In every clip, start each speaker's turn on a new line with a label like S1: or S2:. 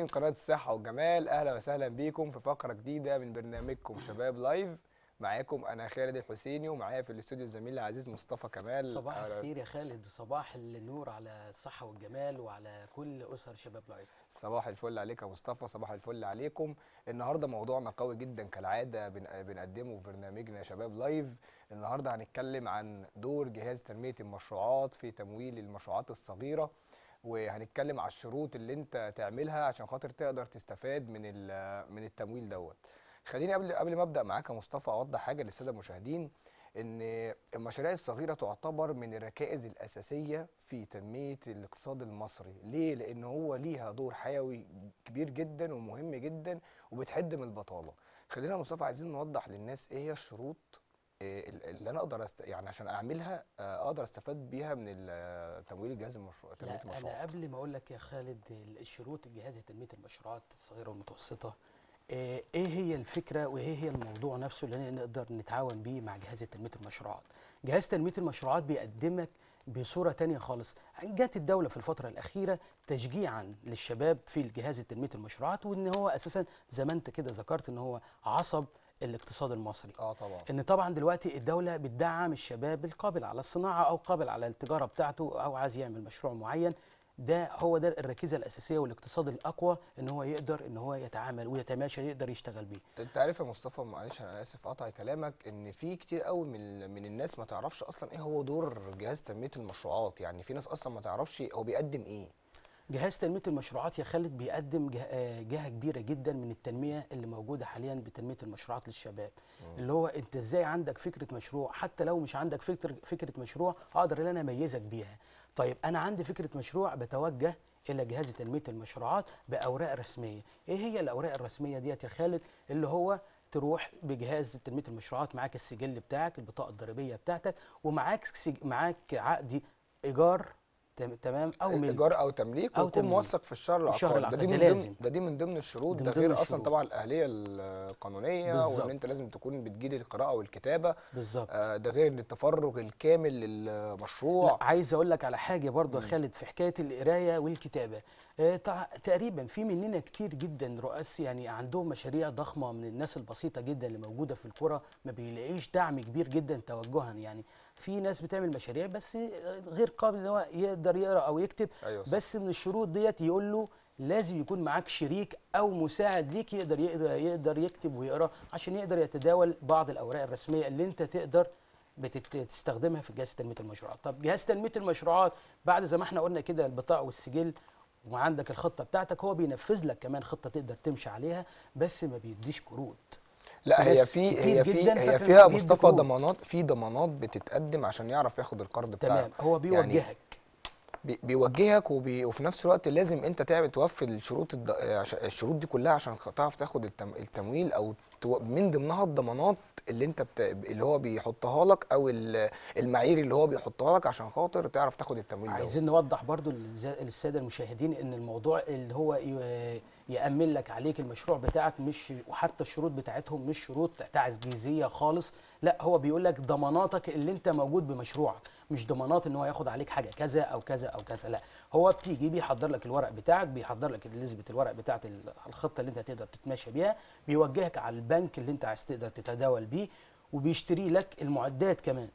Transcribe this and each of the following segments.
S1: مشاهدين قناه الصحه والجمال اهلا وسهلا بيكم في فقره جديده من برنامجكم شباب لايف معاكم انا خالد الحسيني ومعايا في الاستوديو الزميل العزيز مصطفى كمال
S2: صباح
S1: أهلا-
S2: الخير يا خالد صباح النور على الصحة والجمال وعلى كل أسر شباب لايف
S1: صباح الفل عليك يا مصطفى صباح الفل عليكم النهارده موضوعنا قوي جدا كالعاده بن- بنقدمه في برنامجنا شباب لايف النهارده هنتكلم عن دور جهاز تنميه المشروعات في تمويل المشروعات الصغيره وهنتكلم على الشروط اللي انت تعملها عشان خاطر تقدر تستفاد من ال- من التمويل دوت خليني قبل قبل ما ابدا معاك يا مصطفى اوضح حاجه للساده المشاهدين ان المشاريع الصغيره تعتبر من الركائز الاساسيه في تنميه الاقتصاد المصري ليه لان هو ليها دور حيوي كبير جدا ومهم جدا وبتحد من البطاله خلينا يا مصطفى عايزين نوضح للناس ايه هي الشروط إيه ال- اللي انا اقدر أست... يعني عشان اعملها آه، اقدر استفاد بيها من ال- تمويل الجهاز المشروع تنميه
S2: لا أنا
S1: المشروعات
S2: قبل ما أقول لك يا خالد الشروط الجهاز تنمية المشروعات الصغيرة والمتوسطة آه، إيه هي الفكرة وإيه هي الموضوع نفسه اللي نقدر نتعاون بيه مع جهاز تنمية المشروعات جهاز تنمية المشروعات بيقدمك بصورة تانية خالص جات الدولة في الفترة الأخيرة تشجيعا للشباب في الجهاز تنمية المشروعات وإن هو أساسا زي ما أنت كده ذكرت إن هو عصب الاقتصاد المصري
S1: اه طبعا
S2: ان طبعا دلوقتي الدوله بتدعم الشباب القابل على الصناعه او قابل على التجاره بتاعته او عايز يعمل مشروع معين ده هو ده الركيزه الاساسيه والاقتصاد الاقوى ان هو يقدر ان هو يتعامل ويتماشى يقدر يشتغل بيه
S1: انت عارف يا مصطفى معلش انا اسف قطع كلامك ان في كتير قوي من ال- من الناس ما تعرفش اصلا ايه هو دور جهاز تنميه المشروعات يعني في ناس اصلا ما تعرفش هو بيقدم ايه
S2: جهاز تنميه المشروعات يا خالد بيقدم جه- آه، جهه كبيره جدا من التنميه اللي موجوده حاليا بتنميه المشروعات للشباب اللي هو انت ازاي عندك فكره مشروع حتى لو مش عندك فكره فكره مشروع اقدر ان انا اميزك بيها طيب انا عندي فكره مشروع بتوجه الى جهاز تنميه المشروعات باوراق رسميه ايه هي الاوراق الرسميه ديت يا خالد اللي هو تروح بجهاز تنميه المشروعات معاك السجل بتاعك البطاقه الضريبيه بتاعتك ومعاك سج... معاك عقد ايجار تم- تمام او ملك
S1: ايجار او تمليك
S2: أو
S1: ويكون
S2: تمليك.
S1: موثق في الشهر
S2: الشهر
S1: العقاري ده دي
S2: العقاري،
S1: من
S2: ده
S1: ضمن
S2: لازم.
S1: ده دي من ضمن الشروط
S2: ده
S1: ده
S2: من
S1: غير
S2: ضمن
S1: اصلا
S2: الشروط.
S1: طبعا الاهليه القانونيه وان
S2: بالظبط.
S1: انت لازم تكون بتجيد القراءه والكتابه
S2: بالظبط
S1: آه، ده غير ان التفرغ الكامل للمشروع
S2: لا عايز اقول لك على حاجه برضه يا
S1: مم.
S2: خالد في حكايه القرايه والكتابه آه، تع- تقريبا في مننا كتير جدا رؤاس يعني عندهم مشاريع ضخمه من الناس البسيطه جدا اللي موجوده في القرى ما بيلاقيش دعم كبير جدا توجها يعني في ناس بتعمل مشاريع بس غير قابل ان هو يقدر يقرا او يكتب
S1: ايوه صح.
S2: بس من الشروط ديت يقول له لازم يكون معاك شريك او مساعد ليك يقدر يقدر, يقدر يكتب ويقرا عشان يقدر يتداول بعض الاوراق الرسميه اللي انت تقدر بتت- تستخدمها في جهاز تنميه المشروعات طب جهاز تنميه المشروعات بعد زي ما احنا قلنا كده البطاقه والسجل وعندك الخطه بتاعتك هو بينفذ لك كمان خطه تقدر تمشي عليها بس ما بيديش قروض
S1: لا
S2: في
S1: هي
S2: ناس
S1: في
S2: كتير
S1: هي في
S2: جداً
S1: هي
S2: فاكرة
S1: فيها
S2: إنه بيدي
S1: مصطفى
S2: قروض.
S1: ضمانات في ضمانات بتتقدم عشان يعرف ياخد القرض بتاعه
S2: تمام هو بيوجهك
S1: بي- بيوجهك وبي... وفي نفس الوقت لازم انت تعمل توفي الشروط الد... عش- الشروط دي كلها عشان خ- تعرف تاخد التم... التمويل او تو... من ضمنها الضمانات اللي انت بت... اللي هو بيحطها لك او ال- المعايير اللي هو بيحطها لك عشان خاطر تعرف تاخد التمويل ده
S2: عايزين نوضح برضو للز- للساده المشاهدين ان الموضوع اللي هو ي- يامن لك عليك المشروع بتاعك مش وحتى الشروط بتاعتهم مش شروط تعجيزيه خالص لا هو بيقول لك ضماناتك اللي انت موجود بمشروعك مش ضمانات ان هو ياخد عليك حاجه كذا او كذا او كذا لا هو بتيجي بيحضر لك الورق بتاعك بيحضر لك نسبه الورق بتاعت ال- الخطه اللي انت تقدر تتماشى بيها بيوجهك على البنك اللي انت عايز تقدر تتداول بيه وبيشتري لك المعدات كمان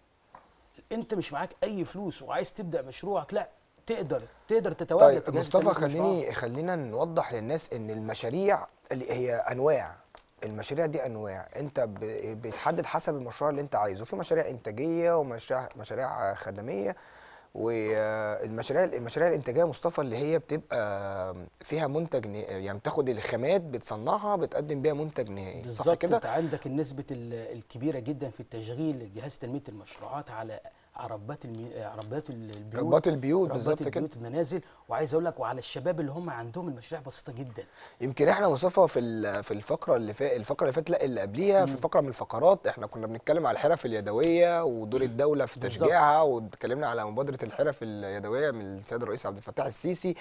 S2: انت مش معاك اي فلوس وعايز تبدا مشروعك لا تقدر تقدر تتواجد
S1: طيب
S2: في جهاز
S1: مصطفى
S2: تنمية المشروعات.
S1: خليني خلينا نوضح للناس ان المشاريع اللي هي انواع المشاريع دي انواع انت ب- بتحدد حسب المشروع اللي انت عايزه في مشاريع انتاجيه ومشاريع مشاريع خدميه والمشاريع المشاريع الانتاجيه مصطفى اللي هي بتبقى فيها منتج نه- يعني بتاخد الخامات بتصنعها بتقدم بيها منتج نهائي صح
S2: بالظبط
S1: كده
S2: انت عندك النسبه ال- الكبيره جدا في التشغيل جهاز تنميه المشروعات على عربات المي... عربات ال- البيوت
S1: رباط البيوت
S2: ربات
S1: بالظبط كده
S2: البيوت المنازل وعايز اقول لك وعلى الشباب اللي هم عندهم المشاريع بسيطه جدا
S1: يمكن احنا مصطفى في ال- في الفقره اللي فاتت الفقره اللي فاتت لا اللي قبليها في
S2: مم.
S1: فقره من الفقرات احنا كنا بنتكلم على الحرف اليدويه ودور الدوله في
S2: بالظبط.
S1: تشجيعها واتكلمنا على مبادره الحرف اليدويه من السيد الرئيس عبد الفتاح السيسي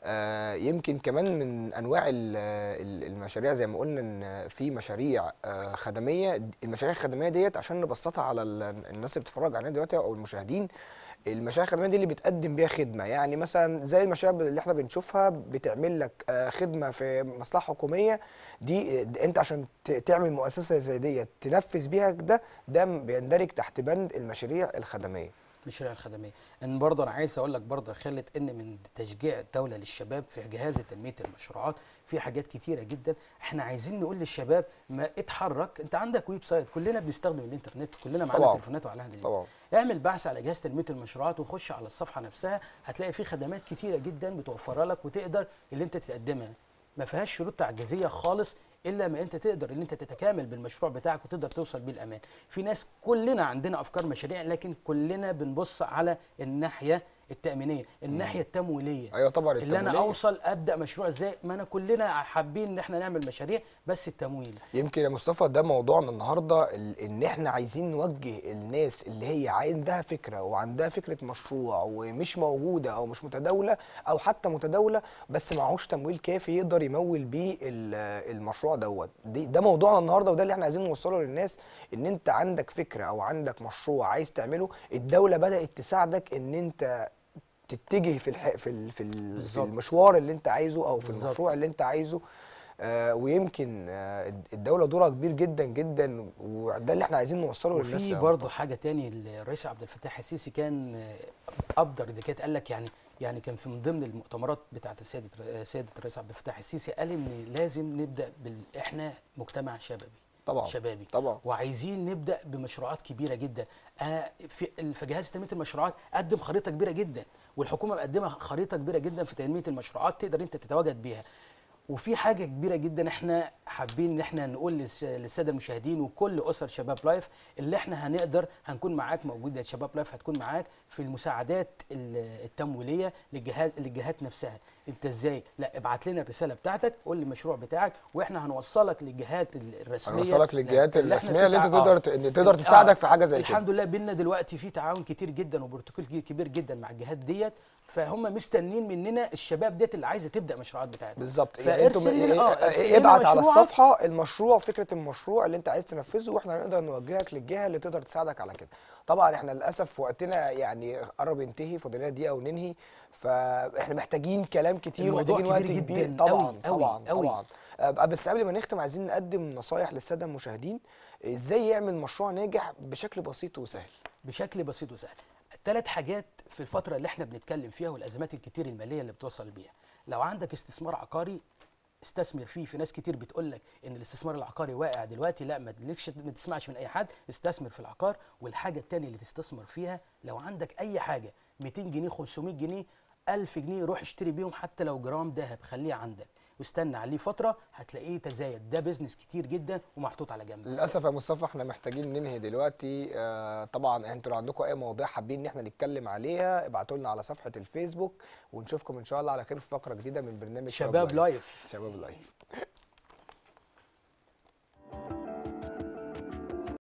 S1: آه، يمكن كمان من انواع ال- ال- المشاريع زي ما قلنا ان في مشاريع آه، خدميه المشاريع الخدميه ديت عشان نبسطها على ال- الناس اللي بتتفرج علينا دلوقتي او المشاهدين المشاريع الخدميه دي اللي بتقدم بيها خدمه يعني مثلا زي المشاريع اللي احنا بنشوفها بتعمل لك آه، خدمه في مصلحه حكوميه دي آه، انت عشان ت- تعمل مؤسسه زي ديت تنفذ بيها ده ده بيندرج تحت بند المشاريع الخدميه
S2: المشاريع الخدميه ان برضه انا عايز اقول لك برضه يا خالد ان من تشجيع الدوله للشباب في جهاز تنميه المشروعات في حاجات كتيره جدا احنا عايزين نقول للشباب ما اتحرك انت عندك ويب سايت كلنا بنستخدم الانترنت كلنا معانا
S1: طبعاً.
S2: تليفونات وعليها دلوقتي
S1: طبعا
S2: اعمل بحث على جهاز تنميه المشروعات وخش على الصفحه نفسها هتلاقي فيه خدمات كتيره جدا بتوفرها لك وتقدر اللي انت تقدمها ما فيهاش شروط تعجيزيه خالص الا ما انت تقدر ان انت تتكامل بالمشروع بتاعك وتقدر توصل بيه الامان في ناس كلنا عندنا افكار مشاريع لكن كلنا بنبص على الناحيه التامينيه الناحيه التمويليه
S1: ايوه طبعا
S2: اللي انا
S1: التمويلية.
S2: اوصل ابدا مشروع ازاي ما انا كلنا حابين ان احنا نعمل مشاريع بس التمويل
S1: يمكن يا مصطفى ده موضوعنا النهارده ال- ان احنا عايزين نوجه الناس اللي هي عندها فكره وعندها فكره مشروع ومش موجوده او مش متداوله او حتى متداوله بس معهوش تمويل كافي يقدر يمول بيه ال- المشروع دوت دي- ده موضوعنا النهارده وده اللي احنا عايزين نوصله للناس ان انت عندك فكره او عندك مشروع عايز تعمله الدوله بدات تساعدك ان انت تتجه في الح... في ال... في, ال... في
S2: بالظبط.
S1: المشوار اللي انت عايزه او في
S2: بالظبط.
S1: المشروع اللي انت عايزه آه ويمكن آه الدوله دورها كبير جدا جدا وده اللي احنا عايزين نوصله للناس
S2: وفي
S1: يا
S2: برضه
S1: مصطفى.
S2: حاجه تاني الرئيس عبد الفتاح السيسي كان آه، ابدر ده كانت قال لك يعني يعني كان في من ضمن المؤتمرات بتاعت السيد سياده الرئيس عبد الفتاح السيسي قال ان لازم نبدا بال احنا مجتمع شبابي
S1: طبعا
S2: شبابي
S1: طبعا
S2: وعايزين نبدا بمشروعات كبيره جدا آه في في جهاز تنميه المشروعات قدم خريطه كبيره جدا والحكومه مقدمه خريطه كبيره جدا في تنميه المشروعات تقدر انت تتواجد بيها وفي حاجه كبيره جدا احنا حابين ان احنا نقول للس- للساده المشاهدين وكل اسر شباب لايف اللي احنا هنقدر هنكون معاك موجوده شباب لايف هتكون معاك في المساعدات ال- التمويليه للجهات للجهات نفسها انت ازاي لا ابعت لنا الرساله بتاعتك قول لي المشروع بتاعك واحنا هنوصلك للجهات ال- الرسميه
S1: هنوصلك للجهات
S2: اللي إحنا
S1: الرسميه اللي
S2: في
S1: انت
S2: تع-
S1: تقدر
S2: آه.
S1: ت- ان تقدر تساعدك في حاجه زي كده
S2: الحمد لله بينا دلوقتي في تعاون كتير جدا وبروتوكول كي- كبير جدا مع الجهات ديت فهم مستنين مننا الشباب ديت اللي عايزه تبدا مشروعات بتاعتها
S1: بالظبط يعني انتوا
S2: فارسل لنا- اه، ارسل لنا
S1: ابعت على
S2: مشروعك.
S1: الصفحه المشروع فكره المشروع اللي انت عايز تنفذه واحنا هنقدر نوجهك للجهه اللي تقدر تساعدك على كده طبعا احنا للاسف وقتنا يعني قرب ينتهي فاضل لنا دقيقه وننهي فاحنا محتاجين كلام كتير
S2: الموضوع
S1: ومحتاجين وقت
S2: كبير
S1: كبير
S2: جداً،
S1: طبعا
S2: أوي، أوي،
S1: طبعا
S2: أوي.
S1: طبعا آه، بس قبل ما نختم عايزين نقدم نصايح للساده المشاهدين ازاي يعمل مشروع ناجح بشكل بسيط وسهل
S2: بشكل بسيط وسهل ثلاث حاجات في الفتره اللي احنا بنتكلم فيها والازمات الكتير الماليه اللي بتوصل بيها لو عندك استثمار عقاري استثمر فيه في ناس كتير بتقول لك ان الاستثمار العقاري واقع دلوقتي لا ما تلكش ما تسمعش من اي حد استثمر في العقار والحاجه الثانيه اللي تستثمر فيها لو عندك اي حاجه 200 جنيه 500 جنيه 1000 جنيه روح اشتري بيهم حتى لو جرام ذهب خليه عندك واستنى عليه فتره هتلاقيه تزايد ده بيزنس كتير جدا ومحطوط على جنب
S1: للاسف يا مصطفى احنا محتاجين ننهي دلوقتي آه طبعا انتوا لو عندكم اي مواضيع حابين ان احنا نتكلم عليها ابعتوا لنا على صفحه الفيسبوك ونشوفكم ان شاء الله على خير في فقره جديده من برنامج
S2: شباب لايف
S1: شباب لايف